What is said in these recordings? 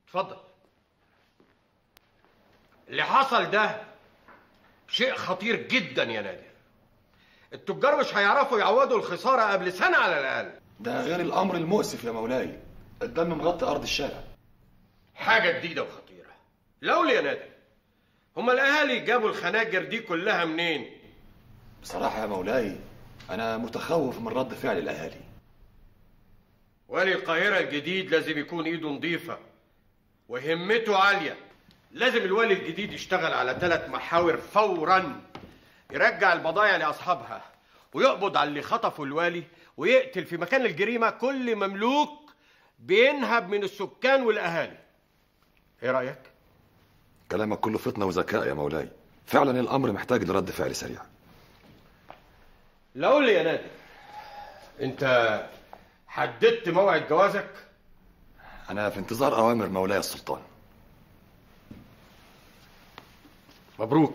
اتفضل اللي حصل ده شيء خطير جدا يا نادر التجار مش هيعرفوا يعوضوا الخسارة قبل سنة على الأقل ده غير الامر المؤسف يا مولاي الدم مغطي ارض الشارع حاجة جديدة وخطيرة لولا يا نادر هما الأهالي جابوا الخناجر دي كلها منين؟ بصراحه يا مولاي انا متخوف من رد فعل الاهالي والي القاهرة الجديد لازم يكون ايده نظيفة وهمته عالية لازم الوالي الجديد يشتغل على ثلاث محاور فورا يرجع البضائع لأصحابها ويقبض على اللي خطفوا الوالي ويقتل في مكان الجريمة كل مملوك بينهب من السكان والأهالي ايه رأيك؟ كلامك كله فطنه وذكاء يا مولاي فعلا الامر محتاج لرد فعل سريع لو لي يا نادر انت حددت موعد جوازك انا في انتظار اوامر مولاي السلطان مبروك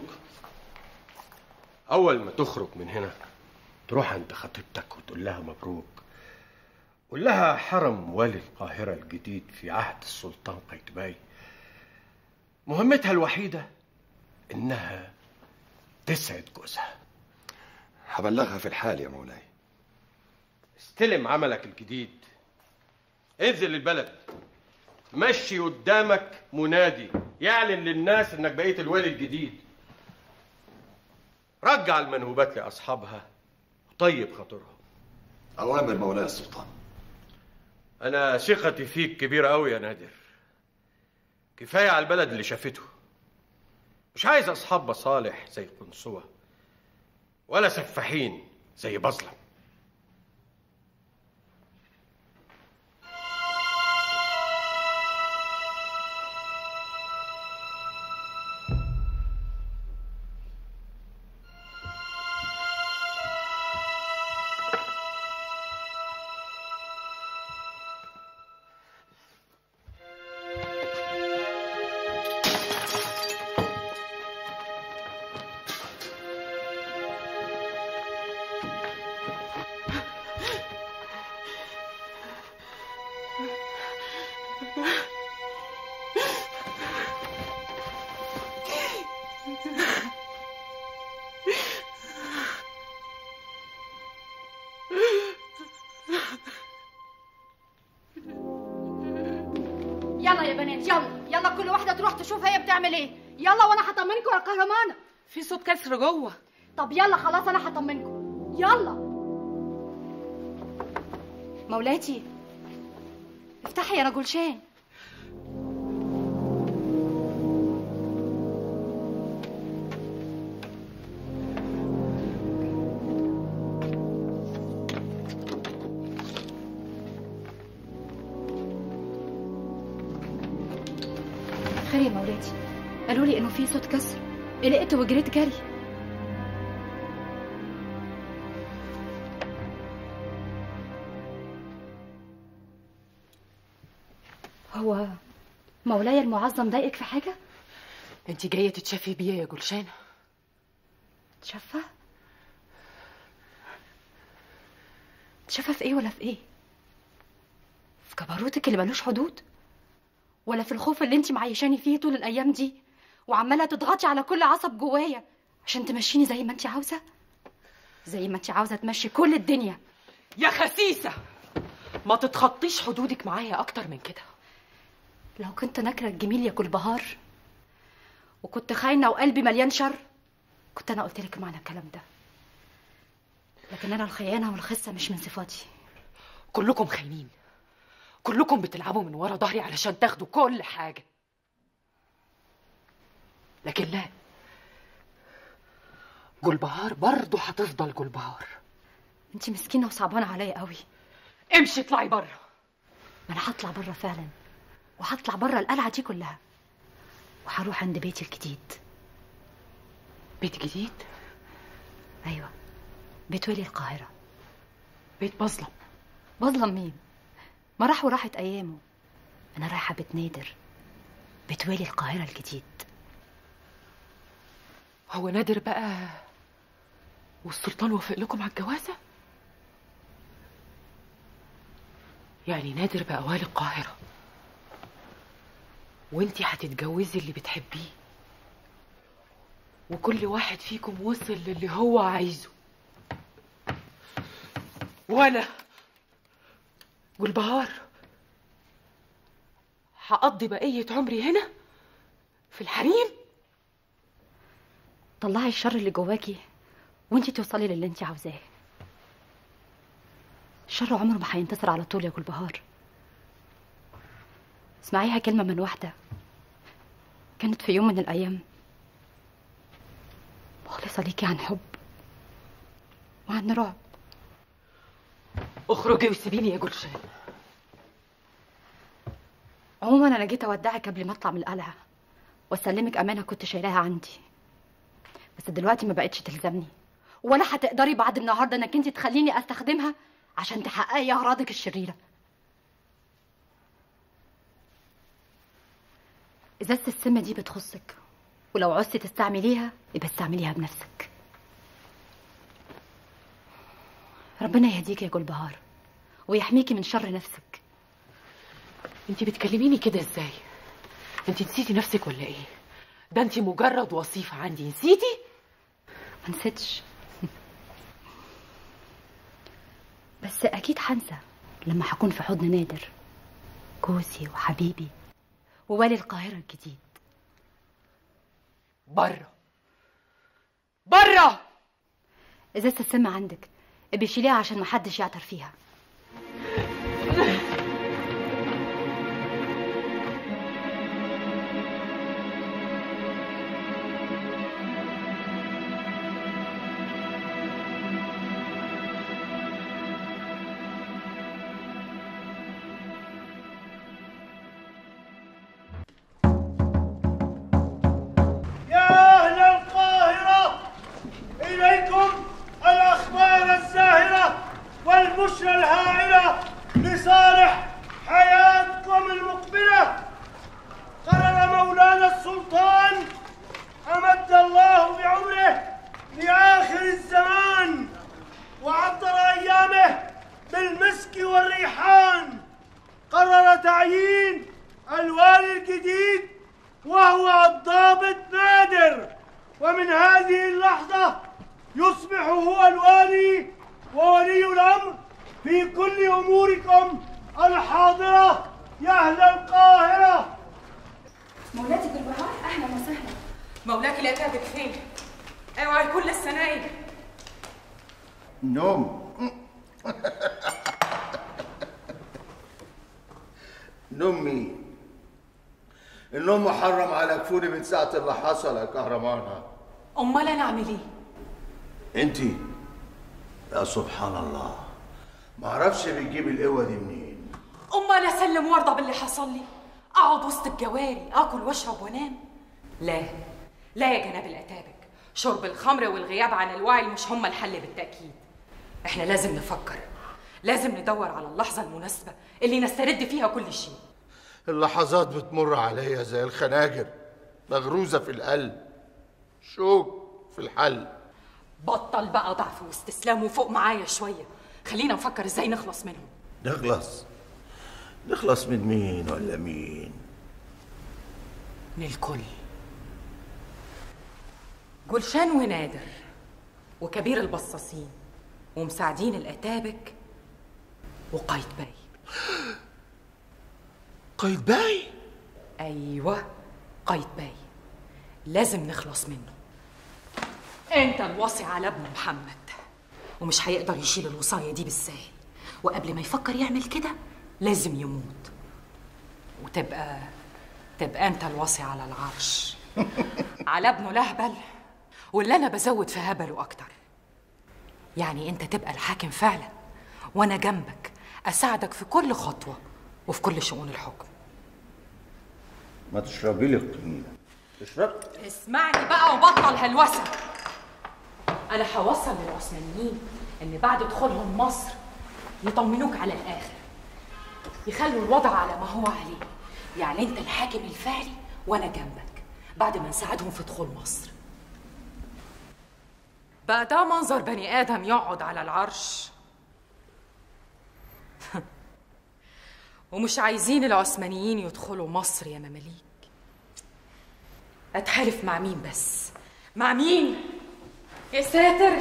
اول ما تخرج من هنا تروح عند خطيبتك وتقول لها مبروك قول لها حرم والي القاهرة الجديد في عهد السلطان قيتباي مهمتها الوحيدة إنها تسعد جوزها هبلغها في الحال يا مولاي استلم عملك الجديد انزل البلد مشي قدامك منادي يعلن للناس انك بقيت الوالي الجديد رجع المنهوبات لاصحابها وطيب خاطرهم اوامر مولاي السلطان انا ثقتي فيك كبيره قوي يا نادر كفايه على البلد اللي شافته مش عايز اصحاب مصالح زي قنصوه ولا سفاحين زي بظلم يلا يا بنات يلا يلا كل واحدة تروح تشوف هي بتعمل ايه يلا وانا هطمنكم يا قهرمانة في صوت كسر جوه طب يلا خلاص انا هطمنكم يلا مولاتي افتحي يا رجلشان خير يا مولاتي قالوا لي انه في صوت كسر قلقت وجريت جري هو مولاي المعظم ضايقك في حاجه انت جايه تتشافي بيا يا جلشانه تشفى تشفى في ايه ولا في ايه في جبروتك اللي ملوش حدود ولا في الخوف اللي انت معيشاني فيه طول الايام دي وعماله تضغطي على كل عصب جوايا عشان تمشيني زي ما انت عاوزه زي ما انت عاوزه تمشي كل الدنيا يا خسيسه ما تتخطيش حدودك معايا اكتر من كده لو كنت نكره الجميل يا كل بهار وكنت خاينه وقلبي مليان شر كنت انا قلت لك معنى الكلام ده لكن انا الخيانه والخسه مش من صفاتي كلكم خاينين كلكم بتلعبوا من ورا ظهري علشان تاخدوا كل حاجه لكن لا جلبهار برضه هتفضل جلبهار انت مسكينه وصعبانه عليا قوي امشي اطلعي بره ما انا هطلع بره فعلا وهطلع بره القلعه دي كلها وهروح عند بيتي الجديد بيت جديد ايوه بيت ولي القاهره بيت بظلم بظلم مين ما راح وراحت ايامه انا رايحه بيت نادر بيت ولي القاهره الجديد هو نادر بقى والسلطان وافق لكم على الجوازه يعني نادر بقى والي القاهره وانتي هتتجوزي اللي بتحبيه وكل واحد فيكم وصل للي هو عايزه وانا والبهار هقضي بقية عمري هنا في الحريم طلعي الشر اللي جواكي وانتي توصلي للي انتي عاوزاه الشر عمره ما هينتصر على طول يا جلبهار اسمعيها كلمة من واحدة كانت في يوم من الأيام مخلصة ليكي عن حب وعن رعب اخرجي وسيبيني يا جلشان عموما أنا جيت أودعك قبل ما أطلع من القلعة وأسلمك أمانة كنت شايلاها عندي بس دلوقتي ما بقتش تلزمني ولا هتقدري بعد النهارده انك انت تخليني استخدمها عشان تحققي اغراضك الشريره ازازه السم دي بتخصك ولو عوزتي تستعمليها يبقى استعمليها بنفسك ربنا يهديك يا جلبهار ويحميكي من شر نفسك انتي بتكلميني كده ازاي انتي نسيتي نفسك ولا ايه ده انتي مجرد وصيفة عندي نسيتي ما نسيتش بس اكيد هنسى لما هكون في حضن نادر جوزي وحبيبي ووالي القاهره الجديد بره بره ازازه السم عندك ابقي شيليها عشان محدش يعطر فيها يا أهل القاهرة إليكم الأخبار الزاهرة والبشرى الهائلة لصالح حياتكم المقبلة قرر مولانا السلطان أمد الله بعمره لآخر الزمان وعطر أيامه بالمسك والريحان قرر تعيين الوالي الجديد وهو الضابط نادر ومن هذه اللحظة يصبح هو الوالي وولي الأمر في كل أموركم الحاضرة يا أهل القاهرة مولاتي بالبهار اهلا وسهلا مولاك الاتابك فين اوعى يكون لسه نايم نوم نوم مين؟ النوم محرم على كفوني من ساعة اللي حصل يا كهرمانة امال انا اعمل ايه انت يا سبحان الله ما اعرفش بتجيب القوة دي منين امال اسلم وارضى باللي حصل لي اقعد وسط الجواري اكل واشرب وانام لا لا يا جناب الاتابك شرب الخمر والغياب عن الوعي مش هما الحل بالتاكيد احنا لازم نفكر لازم ندور على اللحظه المناسبه اللي نسترد فيها كل شيء اللحظات بتمر عليا زي الخناجر مغروزة في القلب شوك في الحل بطل بقى ضعف واستسلام وفوق معايا شويه خلينا نفكر ازاي نخلص منهم نخلص نخلص من مين ولا مين من الكل جلشان ونادر وكبير البصاصين ومساعدين الاتابك وقايتباي قيد باي ايوه قايتباي لازم نخلص منه انت الوصي على ابن محمد ومش هيقدر يشيل الوصايه دي بالساهل وقبل ما يفكر يعمل كده لازم يموت وتبقى تبقى انت الوصي على العرش على ابنه لهبل واللي انا بزود في هبله اكتر يعني انت تبقى الحاكم فعلا وانا جنبك اساعدك في كل خطوه وفي كل شؤون الحكم ما تشربي لي الطحينة اشرب اسمعني بقى وبطل هلوسه انا هوصل للعثمانيين ان بعد دخولهم مصر يطمنوك على الاخر يخلوا الوضع على ما هو عليه يعني انت الحاكم الفعلي وانا جنبك بعد ما نساعدهم في دخول مصر بقى ده منظر بني ادم يقعد على العرش ومش عايزين العثمانيين يدخلوا مصر يا مماليك اتحالف مع مين بس مع مين يا ساتر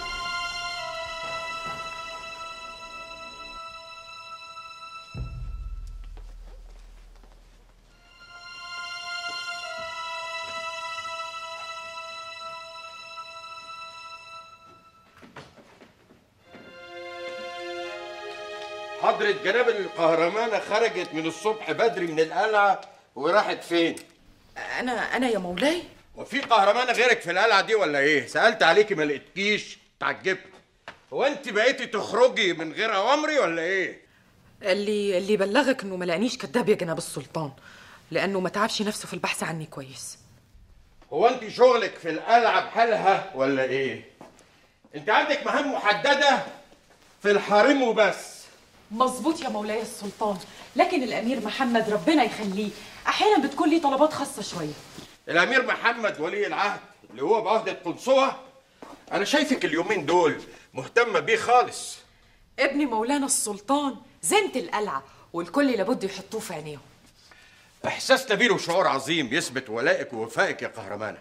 حضرة جناب القهرمانة خرجت من الصبح بدري من القلعة وراحت فين؟ انا انا يا مولاي وفي قهرمانة غيرك في القلعة دي ولا ايه؟ سألت عليكي ما لقيتكيش تعجبت هو انت بقيتي تخرجي من غير اوامري ولا ايه؟ اللي اللي بلغك انه ما لقانيش كذاب يا جناب السلطان لانه ما تعبش نفسه في البحث عني كويس هو انت شغلك في القلعة بحالها ولا ايه؟ انت عندك مهام محددة في الحريم وبس مظبوط يا مولاي السلطان لكن الامير محمد ربنا يخليه احيانا بتكون لي طلبات خاصه شويه الامير محمد ولي العهد اللي هو بعهدة قنصوة انا شايفك اليومين دول مهتمة بيه خالص ابن مولانا السلطان زينة القلعه والكل لابد يحطوه في عينيهم احساس نبيل وشعور عظيم يثبت ولائك ووفائك يا قهرمانة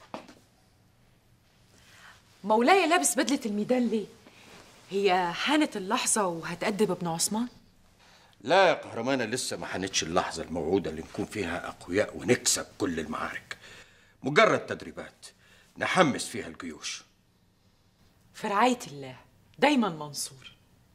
مولاي لابس بدله الميدان ليه هي حانت اللحظه وهتأدب ابن عثمان لا يا قهرمانة لسه ما حانتش اللحظة الموعودة اللي نكون فيها أقوياء ونكسب كل المعارك مجرد تدريبات نحمس فيها الجيوش في رعايه الله دايما منصور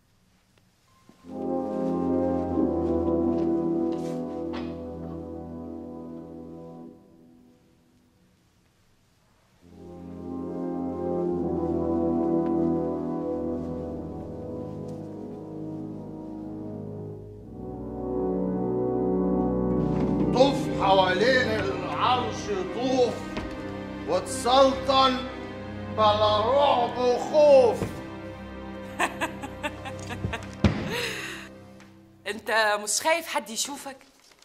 طوف حوالين العرش طوف وتسلطن بلا رعب وخوف انت مش خايف حد يشوفك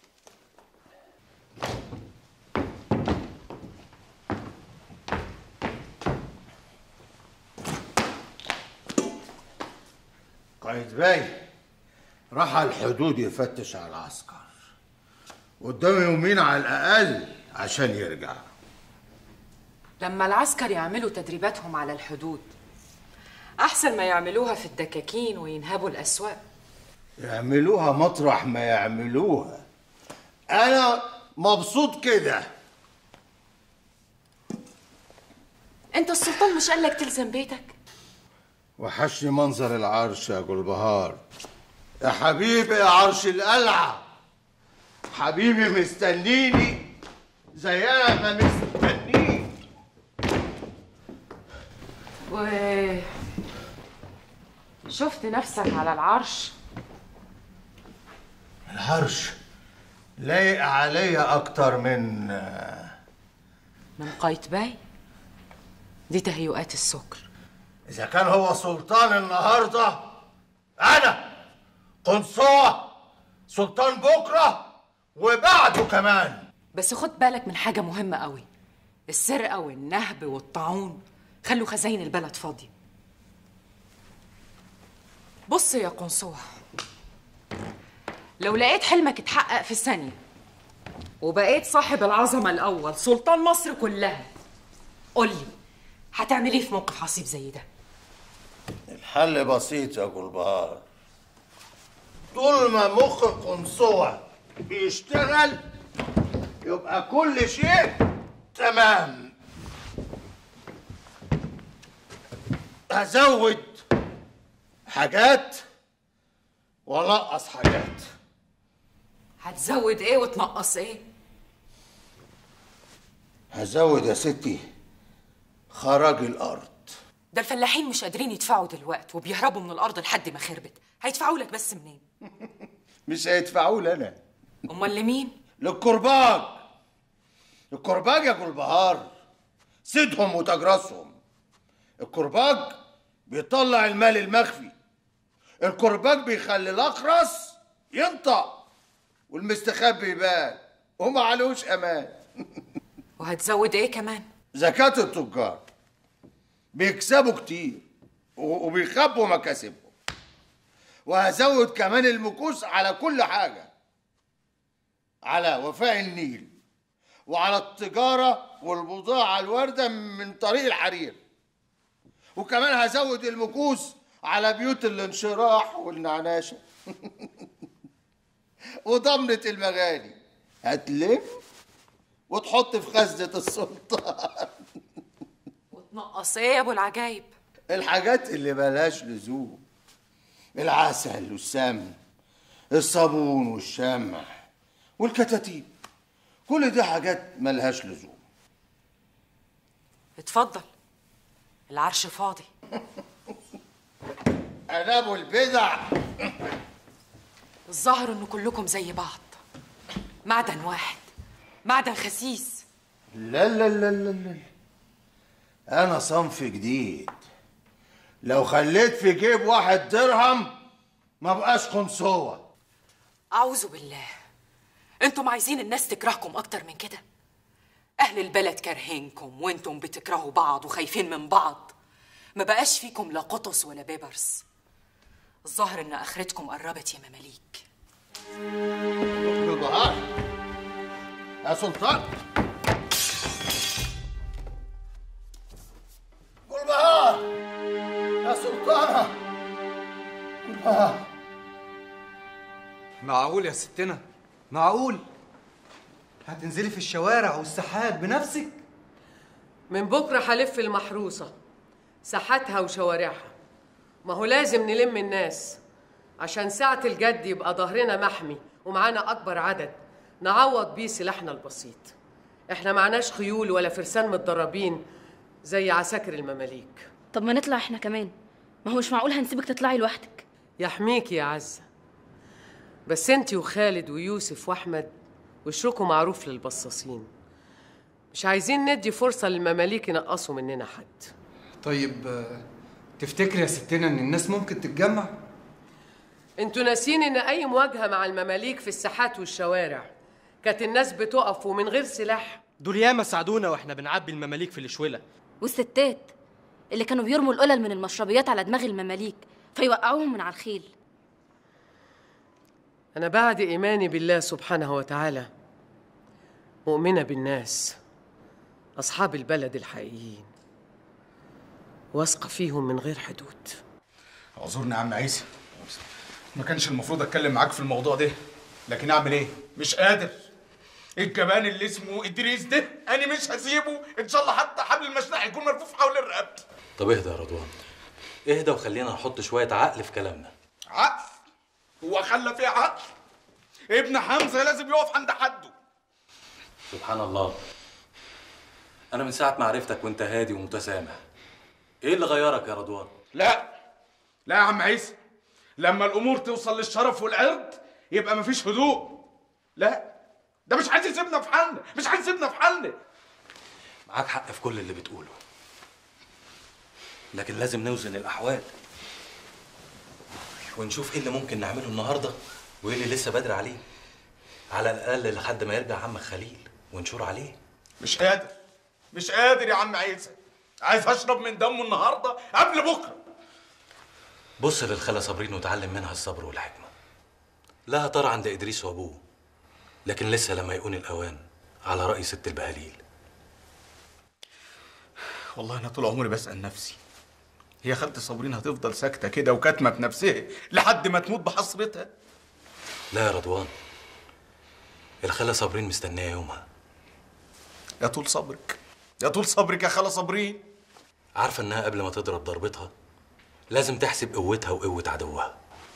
قايد باي راح على الحدود يفتش على العسكر قدامه يومين على الأقل عشان يرجع لما العسكر يعملوا تدريباتهم على الحدود احسن ما يعملوها في الدكاكين وينهبوا الاسواق يعملوها مطرح ما يعملوها أنا مبسوط كده انت السلطان مش قالك تلزم بيتك وحشني منظر العرش يا جلبهار يا حبيبي يا عرش القلعة حبيبي مستنيني زي انا ما مستنيك و شفت نفسك على العرش العرش لايق عليا اكتر من من قايتباي دي تهيؤات السكر اذا كان هو سلطان النهارده انا قنصوة سلطان بكره وبعده كمان بس خد بالك من حاجة مهمة قوي السرقة والنهب والطاعون خلوا خزاين البلد فاضية بص يا قنصوة لو لقيت حلمك اتحقق في ثانية وبقيت صاحب العظمة الأول سلطان مصر كلها قولي هتعمل ايه في موقف عصيب زي ده الحل بسيط يا جلبهار طول ما مخ قنصوة بيشتغل يبقى كل شيء تمام هزود حاجات ونقص حاجات هتزود ايه وتنقص ايه هزود يا ستي خراج الارض ده الفلاحين مش قادرين يدفعوا دلوقتي وبيهربوا من الارض لحد ما خربت هيدفعوا لك بس منين مش هيدفعوا لي انا امال لمين للكرباج الكرباج يا جلبهار سيدهم وتجرسهم الكرباج بيطلع المال المخفي الكرباج بيخلي الاخرس ينطق والمستخبي يبان وما عليهوش امان وهتزود ايه كمان زكاة التجار بيكسبوا كتير و- وبيخبوا مكاسبهم وهزود كمان المكوس على كل حاجة على وفاء النيل وعلى التجارة والبضاعة الواردة من طريق الحرير وكمان هزود المكوس على بيوت الانشراح والنعناشة وضمنة المغاني هتلم وتحط في خزنة السلطان وتنقص ايه يا ابو العجايب الحاجات اللي ملهاش لزوم العسل والسمن الصابون والشمع والكتاتيب كل دي حاجات ملهاش لزوم اتفضل العرش فاضي انا ابو البدع الظاهر ان كلكم زي بعض معدن واحد معدن خسيس لا لا لا لا لا انا صنف جديد لو خليت في جيب واحد درهم ما بقاش خمسوه اعوذ بالله انتم عايزين الناس تكرهكم اكتر من كده اهل البلد كارهينكم وانتم بتكرهوا بعض وخايفين من بعض ما بقاش فيكم لا قطص ولا بيبرس الظاهر ان اخرتكم قربت يا مماليك بالبهار يا سلطان بالبهار يا سلطانة بالبهار معقول يا ستنا معقول هتنزلي في الشوارع والساحات بنفسك من بكرة هلف المحروسة ساحاتها وشوارعها ما هو لازم نلم الناس عشان ساعة الجد يبقى ظهرنا محمي ومعانا أكبر عدد نعوض بيه سلاحنا البسيط احنا معناش خيول ولا فرسان متدربين زي عساكر المماليك طب ما نطلع احنا كمان ما هو مش معقول هنسيبك تطلعي لوحدك يحميك يا عزة بس انتي وخالد ويوسف واحمد وشكوا معروف للبصاصين مش عايزين ندي فرصة للمماليك ينقصوا مننا حد طيب آه، تفتكري يا ستنا ان الناس ممكن تتجمع انتوا ناسين ان اي مواجهة مع المماليك في الساحات والشوارع كانت الناس بتقف ومن غير سلاح دول ياما ساعدونا واحنا بنعبي المماليك في الشوله والستات اللي كانوا بيرموا القلل من المشربيات على دماغ المماليك فيوقعوهم من على الخيل أنا بعد إيماني بالله سبحانه وتعالى مؤمنة بالناس أصحاب البلد الحقيقيين واثقة فيهم من غير حدود اعذرني يا عم عيسى ما كانش المفروض اتكلم معاك في الموضوع ده لكن اعمل ايه مش قادر الجبان اللي اسمه ادريس ده انا مش هسيبه ان شاء الله حتى حبل المشنقه يكون ملفوف حول رقبتي طب اهدى يا رضوان اهدى وخلينا نحط شوية عقل في كلامنا عقل هو خلى فيه عقل ابن حمزه لازم يقف عند حده سبحان الله أنا من ساعة ما عرفتك وأنت هادي ومتسامح إيه اللي غيرك يا رضوان؟ لا لا يا عم عيسى لما الامور توصل للشرف والعرض يبقى مفيش هدوء لا ده مش عايز يسيبنا في حالنا مش عايز يسيبنا في حالنا معاك حق في كل اللي بتقوله لكن لازم نوزن الأحوال ونشوف إيه اللي ممكن نعمله النهاردة وإيه اللي لسه بدري عليه على الأقل لحد ما يرجع عمك خليل ونشور عليه مش قادر مش قادر يا عم عيسى عايز اشرب من دمه النهارده قبل بكره بص للخالة صابرين وتعلم منها الصبر والحكمة لها طار عند إدريس وأبوه لكن لسه لما يكون الأوان على رأي ست البهاليل والله انا طول عمري بسال نفسي هي خالتي صابرين هتفضل ساكته كده وكاتمه في نفسها لحد ما تموت بحسرتها لا يا رضوان الخالة صابرين مستنية يومها يا طول صبرك يا طول صبرك يا خاله صابرين عارفة إنها قبل ما تضرب ضربتها لازم تحسب قوتها وقوة عدوها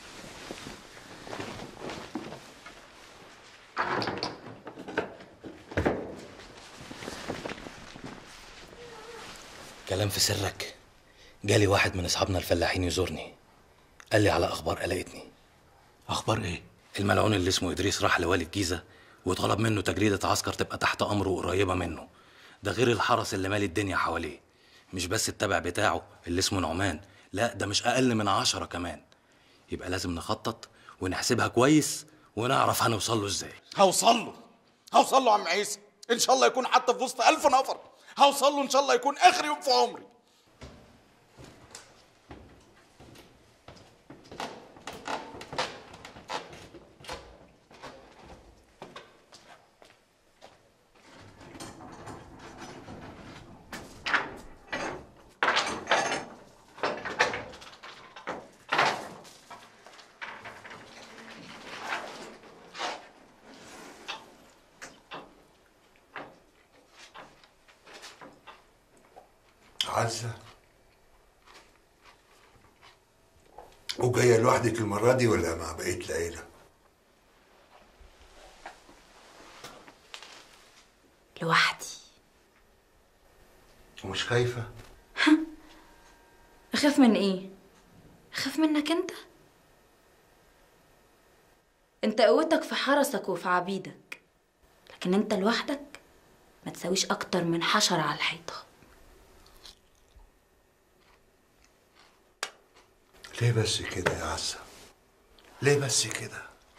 كلام في سرك جالي واحد من اصحابنا الفلاحين يزورني قال لي على اخبار قلقتني اخبار ايه الملعون اللي اسمه ادريس راح لوالي الجيزه وطلب منه تجريده عسكر تبقى تحت امره وقريبه منه ده غير الحرس اللي مالي الدنيا حواليه مش بس التبع بتاعه اللي اسمه نعمان لا ده مش اقل من عشرة كمان يبقى لازم نخطط ونحسبها كويس ونعرف هنوصل له ازاي هوصل له هوصل له يا عم عيسى ان شاء الله يكون حتى في وسط ألف نفر هوصل له ان شاء الله يكون اخر يوم في عمري عزة وجاية لوحدك المرة دي ولا مع بقية العيلة؟ لوحدي ومش خايفة؟ اخاف من ايه اخاف منك انت انت قوتك في حرسك وفي عبيدك لكن انت لوحدك ما تساويش اكتر من حشرة على الحيطة ليه بس كده يا عزة؟ ليه بس كده؟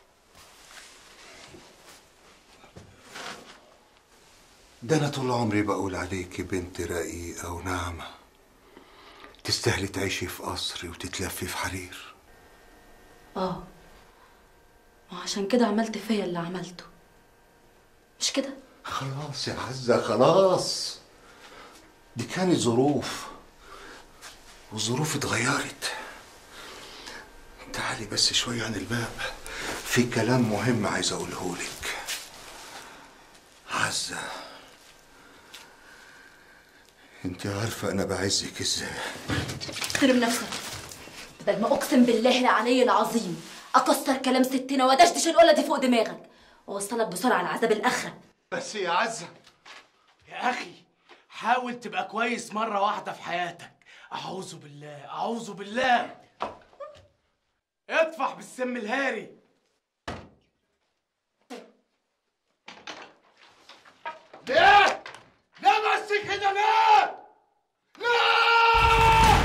ده أنا طول عمري بقول عليكي بنت رقيقة وناعمة تستاهلي تعيشي في قصر وتتلفي في حرير اه ما عشان كده عملت فيا اللي عملته مش كده خلاص يا عزة خلاص دي كانت ظروف والظروف اتغيرت تعالي بس شوية عن الباب في كلام مهم عايز أقوله لك عزة انت عارفة أنا بعزك ازاي احترم نفسك بدل ما اقسم بالله العلي العظيم اكسر كلام ستنا وادشدش القله دي فوق دماغك واوصلك بسرعه لعذاب الاخره بس يا عزة يا أخي حاول تبقى كويس مرة واحدة في حياتك أعوذ بالله أعوذ بالله اطفح بالسم الهاري ليه؟ ليه بس كده ليه؟ ليه؟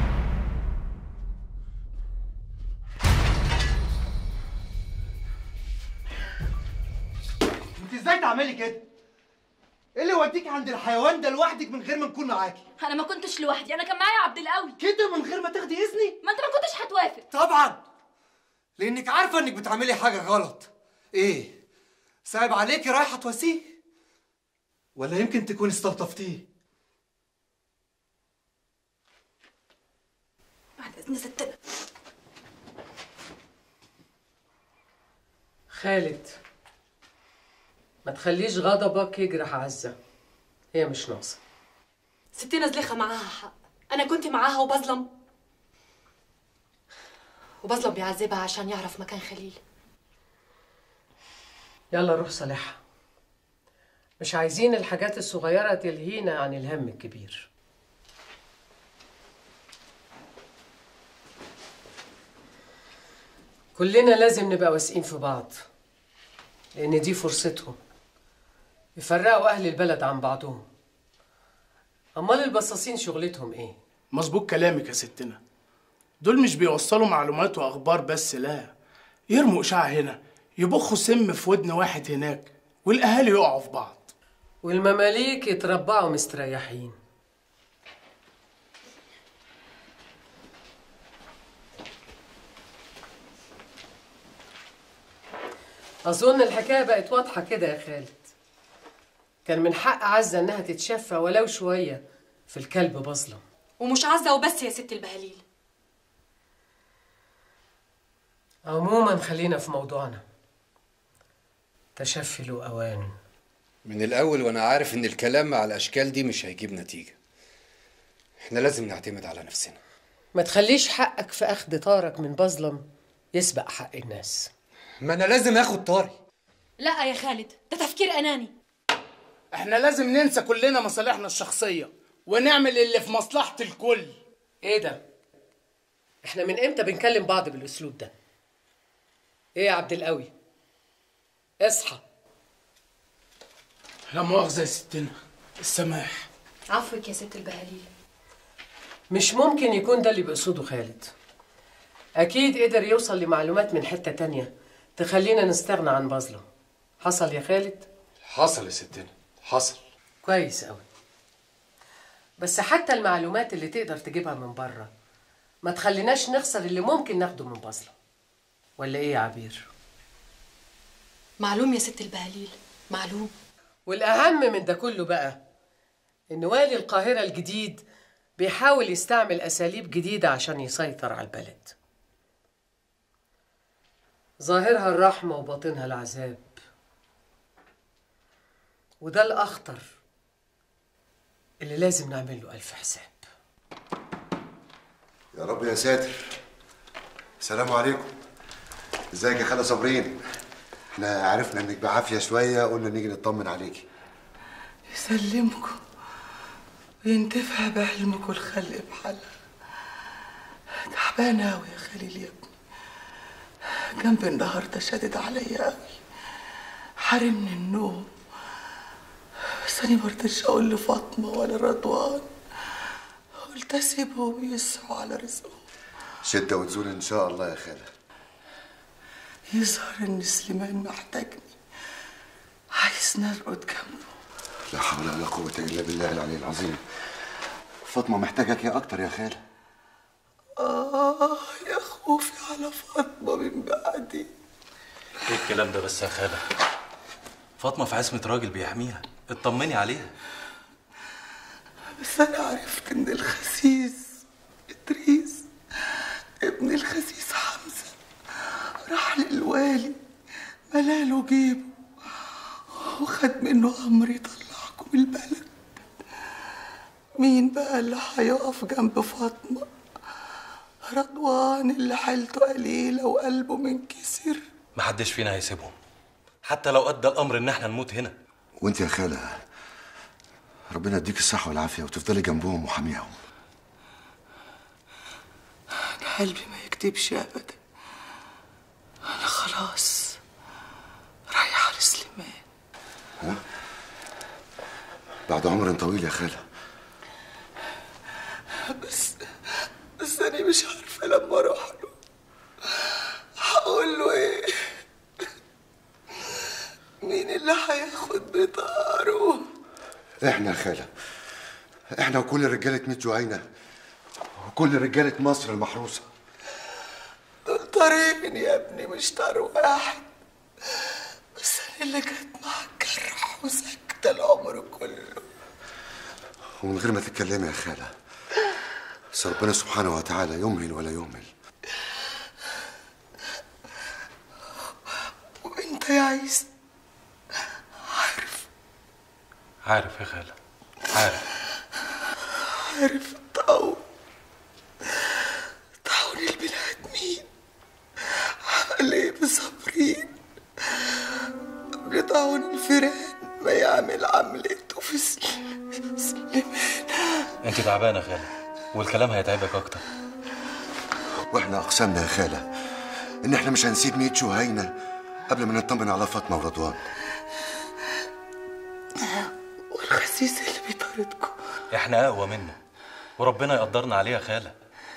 انت ازاي تعملي كده؟ ايه اللي يوديكي عند الحيوان ده لوحدك من غير ما نكون معاكي؟ انا ما كنتش لوحدي انا كان معايا عبد القوي كده من غير ما تاخدي اذني؟ ما انت ما كنتش هتوافق طبعا لانك عارفه انك بتعملي حاجه غلط ايه صعب عليكي رايحه تواسيه ولا يمكن تكوني استلطفتيه بعد اذن ستنا خالد ما تخليش غضبك يجرح عزة هي مش ناقصة ستنا زليخة معاها حق أنا كنت معاها وبظلم وبظلم بيعذبها عشان يعرف مكان خليل يلا روح صالحها مش عايزين الحاجات الصغيرة تلهينا عن الهم الكبير كلنا لازم نبقى واثقين في بعض لأن دي فرصتهم يفرقوا أهل البلد عن بعضهم أمال البصاصين شغلتهم إيه؟ مظبوط كلامك يا ستنا دول مش بيوصلوا معلومات وأخبار بس لا يرموا إشاعة هنا يبخوا سم في ودن واحد هناك والأهالي يقعوا في بعض والمماليك يتربعوا مستريحين أظن الحكاية بقت واضحة كده يا خالد كان من حق عزة إنها تتشفى ولو شوية في الكلب بظلم ومش عزة وبس يا ست البهاليل عموما خلينا في موضوعنا تشفي له أوان من الأول وأنا عارف إن الكلام مع الأشكال دي مش هيجيب نتيجة إحنا لازم نعتمد على نفسنا ما تخليش حقك في أخذ طارك من بظلم يسبق حق الناس ما أنا لازم آخد طاري لا يا خالد ده تفكير أناني احنا لازم ننسى كلنا مصالحنا الشخصية ونعمل اللي في مصلحة الكل إيه ده؟ إحنا من إمتى بنكلم بعض بالأسلوب ده؟ إيه يا عبد القوي؟ اصحى لا مؤاخذة يا ستنا السماح عفوك يا ست البهاليل مش ممكن يكون ده اللي بيقصده خالد أكيد قدر يوصل لمعلومات من حتة تانية تخلينا نستغنى عن بظلم حصل يا خالد؟ حصل يا ستنا حصل كويس أوي بس حتى المعلومات اللي تقدر تجيبها من بره ما تخليناش نخسر اللي ممكن ناخده من بظلم ولا ايه يا عبير معلوم يا ست البهاليل معلوم والاهم من ده كله بقى ان والي القاهره الجديد بيحاول يستعمل اساليب جديده عشان يسيطر على البلد ظاهرها الرحمه وباطنها العذاب وده الاخطر اللي لازم نعمل له الف حساب يا رب يا ساتر السلام عليكم ازيك يا خالة صابرين احنا عرفنا انك بعافية شوية قلنا نيجي نطمن عليكي يسلمكم وينتفع بعلمك والخلق بحالها تعبانة أوي يا خليل يا ابني جنب النهاردة شدد عليا أوي حرمني النوم بس أنا مرضتش أقول لفاطمة ولا رضوان قلت أسيبهم يسعوا على رزقهم شدة وتزول ان شاء الله يا خالة يظهر إن سليمان محتاجني عايز نرقد جنبه لا حول ولا قوة الا بالله العلي العظيم فاطمة محتاجك يا اكتر يا خالة آه يا خوفي على فاطمة من بعدي ايه الكلام ده بس يا خالة فاطمة في عصمة راجل بيحميها اطمني عليها بس أنا عرفت إن الخسيس إدريس ابن الخسيس حمزة راح للوالي ملاله جيبه وخد منه أمر يطلعكم البلد مين بقى اللي هيقف جنب فاطمة رضوان اللي حالته قليلة وقلبه منكسر محدش فينا هيسيبهم حتى لو ادى الامر ان احنا نموت هنا وانت يا خالة ربنا يديك الصحة والعافية وتفضلي جنبهم وحاميهم أنا قلبي ما يكتبش أبدا أنا خلاص رايحة لسليمان ها؟ بعد عمر طويل يا خالة بس بس أنا مش عارفة لما أروح له هقول له إيه مين اللي هياخد بطاره احنا يا خالة احنا وكل رجالة ميت جهينة وكل رجالة مصر المحروسة دول طريقين يا ابني مش طار واحد بس أنا اللي كانت معاك جرح وسكتة العمر كله ومن غير ما تتكلمي يا خالة بس ربنا سبحانه وتعالى يمهل ولا يهمل وانت يا عيسى عارف يا خالة عارف عارف الطاعون طاعون البني ادمين عمل ايه بصابرين قبل طاعون الفيران ما يعمل عملته في سل- سليمان انت تعبانة يا خالة والكلام هيتعبك اكتر واحنا اقسمنا يا خالة ان احنا مش هنسيب ميت جهينة قبل ما نطمن على فاطمة ورضوان والخسيس اللي بيطاردكم احنا اقوى منه وربنا يقدرنا عليه يا خالة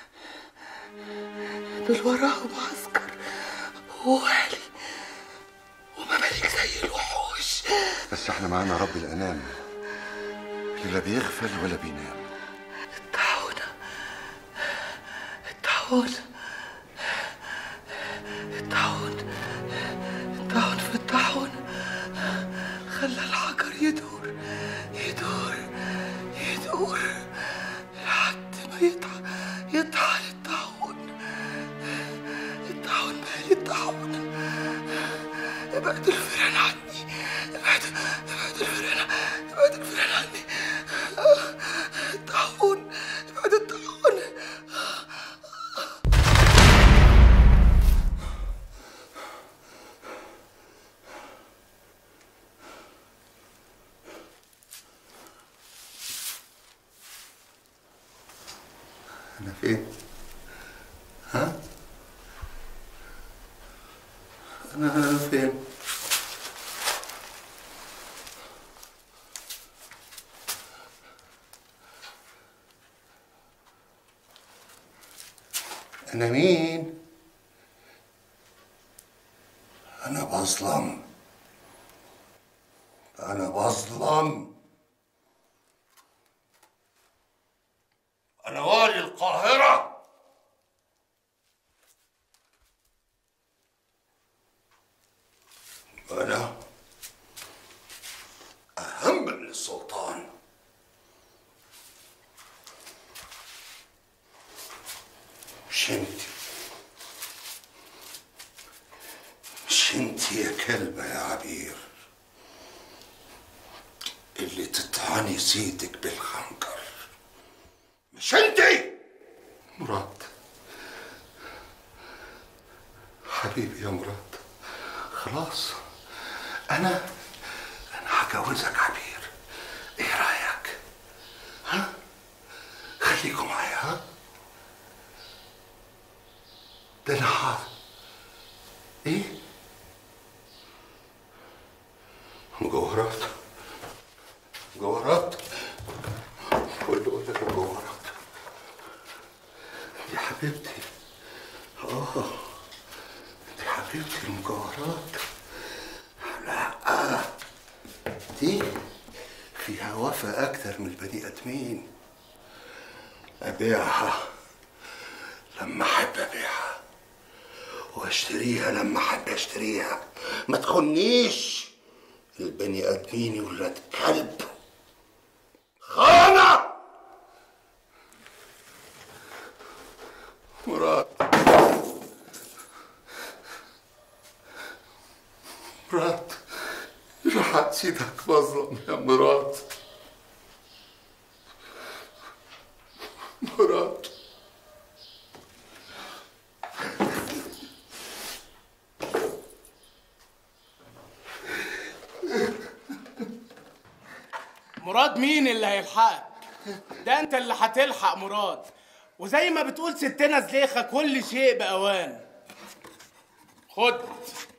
دول وراهم عسكر ووالي ومماليك زي الوحوش بس احنا معانا رب الانام اللي لا بيغفل ولا بينام الطاعونة الطاعون الطاعون الطاعون في الطاعون خلى الحجر يدور يدور يدور لحد ما يطحن يطحن الطاعون الطاعون مال الطاعون ابعدوا الفيران عني ابعدوا ابعدوا الفيران ابعدوا الفيران عني الطاعون ابعدوا الطاعون انا فين ها انا فين انا مين انا بظلم انا بظلم انا والي القاهره أنا أهم من السلطان مش انت مش انت يا كلبة يا عبير اللي تطعني سيدك بالخنجر مش انت مراد يا مراد خلاص انا انا هجوزك عبير ايه رايك ها خليكم معايا ها ده انا حاضر ايه مجوهرات مجوهرات كله يقول لك مجوهرات يا حبيبتي اه دي حبيبتي المجوهرات لا دي فيها وفا اكتر من البني ادمين ابيعها لما احب ابيعها واشتريها لما احب اشتريها ما تخنيش البني ادمين ولاد كلب خانه مراد مراد راح سيدك مظلم يا مراد مراد مراد مين اللي هيلحقك ده انت اللي هتلحق مراد وزي ما بتقول ستنا زليخة كل شيء بأوان خد